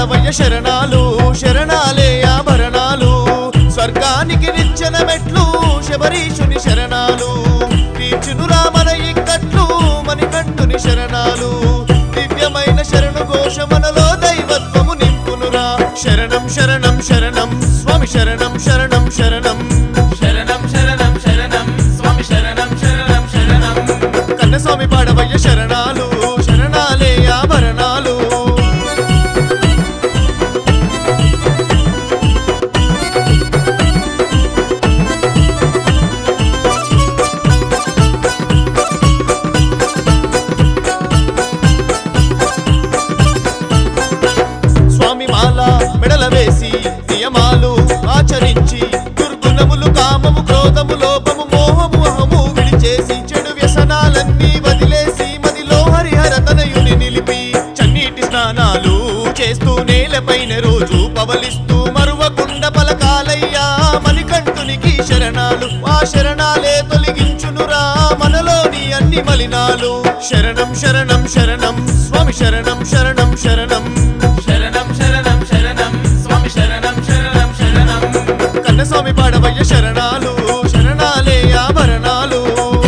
పాడవయ్య శరణాలు శరణాలే ఆభరణాలు స్వర్గానికి నిచ్చెన మెట్లు శబరీషుని శరణాలు తీర్చును రామన ఇక్కట్లు మణికంఠుని శరణాలు దివ్యమైన శరణు ఘోషమనలో దైవత్వము నింపునురా శరణం శరణం శరణం స్వామి శరణం శరణం శరణం శరణం శరణం శరణం స్వామి శరణం శరణం శరణం కన్నస్వామి పాడవయ్య శరణాలు శరణాలే ఆభరణాలు స్వామి మాల మెడల వేసి నియమాలు ఆచరించి దుర్గుణములు కామము క్రోధము లోపము మోహము అహము విడిచేసి చెడు వ్యసనాలన్నీ వదిలేసి మదిలో హరిహర తనయుని నిలిపి చన్నీటి స్నానాలు చేస్తూ నేలపైన రోజు పవలిస్తూ మరువకుండ పలకాలయ్యా మణికంఠునికి శరణాలు ఆ శరణాలే తొలగించునురా మనలోని అన్ని మలినాలు శరణం శరణం శరణం స్వామి శరణం శరణం శరణం శరణం శరణం శరణం స్వామి శరణం శరణం శరణం కన్నస్వామి పాడవయ్య శరణాలు శరణాలే ఆభరణాలు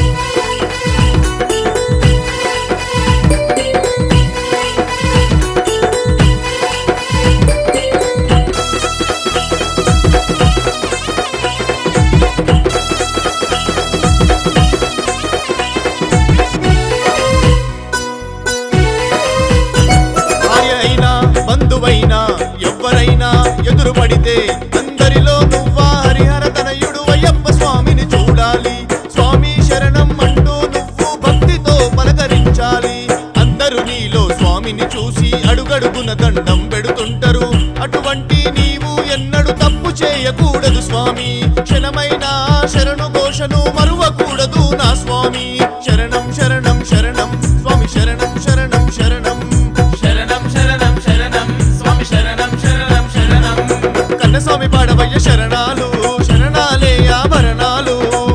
భార్య అయినా బంధువైనా ఎవ్వరైనా ఎదురు పడితే అందరిలో నువ్వా హరిహర తనయుడు అయ్యప్ప స్వామిని చూడాలి స్వామి శరణం అంటూ నువ్వు భక్తితో పలకరించాలి అందరూ నీలో స్వామిని చూసి అడుగడుగున దండం పెడుతుంటారు అటువంటి నీవు ఎన్నడు తప్పు చేయకూడదు స్వామి క్షణమైన శరణు ఘోషను మరువకూడదు నా స్వామి శరణం శరణం శరణం స్వామి శరణం శరణం శరణం శరణం శరణం శరణం స్వామి శరణం శరణం శరణం కన్నస్వామి పాడవయ్య శరణాలు శరణాలే ఆభరణాలు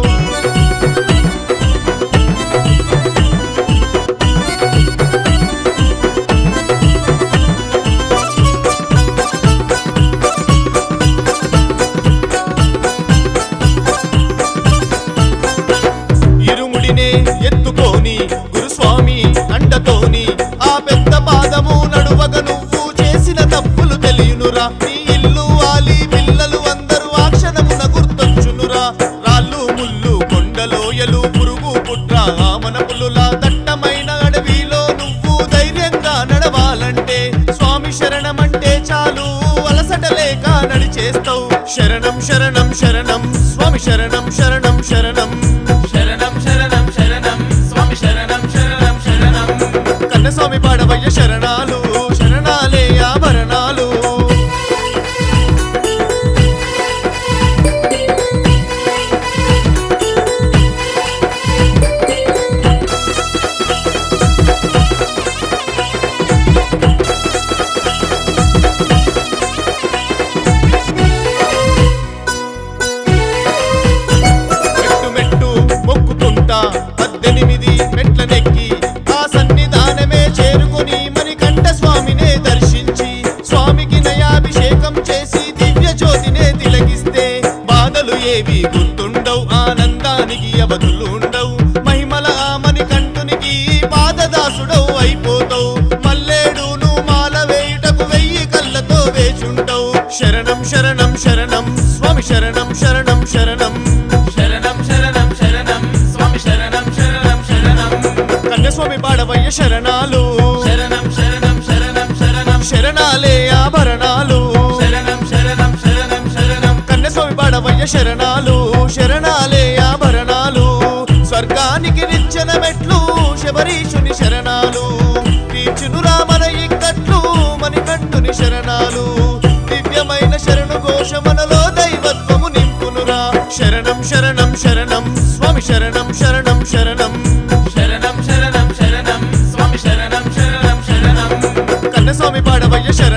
ఇరుముడినే ఎత్తుకోని గురుస్వామి అండతోని ఆ పెద్ద పాదము నడువగ నువ్వు చేసిన తప్పులు తెలియనురా నీ ఇల్లు ఆలి పిల్లలు అందరూ ఆ క్షణమున గుర్తొచ్చునురా రాళ్ళు ముళ్ళు కొండలోయలు పురుగు పుట్ర ఆమన పులుల దట్టమైన అడవిలో నువ్వు ధైర్యంగా నడవాలంటే స్వామి శరణమంటే చాలు అలసట లేక నడిచేస్తావు శరణం శరణం శరణం స్వామి శరణం శరణం శరణం శరణం శరణం శరణం స్వామి శరణం శరణం శరణం కన్నస్వామి పాడవయ్య శరణాలు శరణాలే ఆభరణాలు మెట్టు మెట్టు మొక్కుకుంటా పద్దెనిమిది మెట్ల నెక్కి ఆ సన్నిధానమే చేరుకొని మణికంఠ స్వామినే దర్శించి స్వామికి నయాభిషేకం చేసి దివ్య జ్యోతినే తిలగిస్తే బాధలు ఏవి గుర్తుండవు ఆనందానికి అవధులు ఉండవు మహిమల ఆ మణికంఠునికి పాదదాసుడవు అయిపోతావు మల్లేడును మాల వేయుటకు వెయ్యి కళ్ళతో వేచుంటావు శరణం శరణం శరణం స్వామి శరణం శరణం శరణం శరణం శరణం శరణం స్వామి శరణం శరణం శరణం కన్యస్వామి పాడవయ్య శరణాలు శరణం శరణం శరణం శరణం శరణాలే ఆభరణాలు శరణం శరణం శరణం శరణం కన్యస్వామి పాడవయ్య శరణాలు శరణాలే ఆభరణాలు స్వర్గానికి నిచ్చెన మెట్లు శబరీషుని శరణాలు తీర్చును రామన ఇక్కట్లు మణికంఠుని శరణాలు దివ్యమైన శరణు ఘోషమనలో దైవత్వము నింపునురా శరణం శరణం శరణం స్వామి శరణం శరణం శరణం శరణం శరణం శరణం స్వామి శరణం శరణం శరణం కన్నస్వామి పాడవయ్య శరణాలు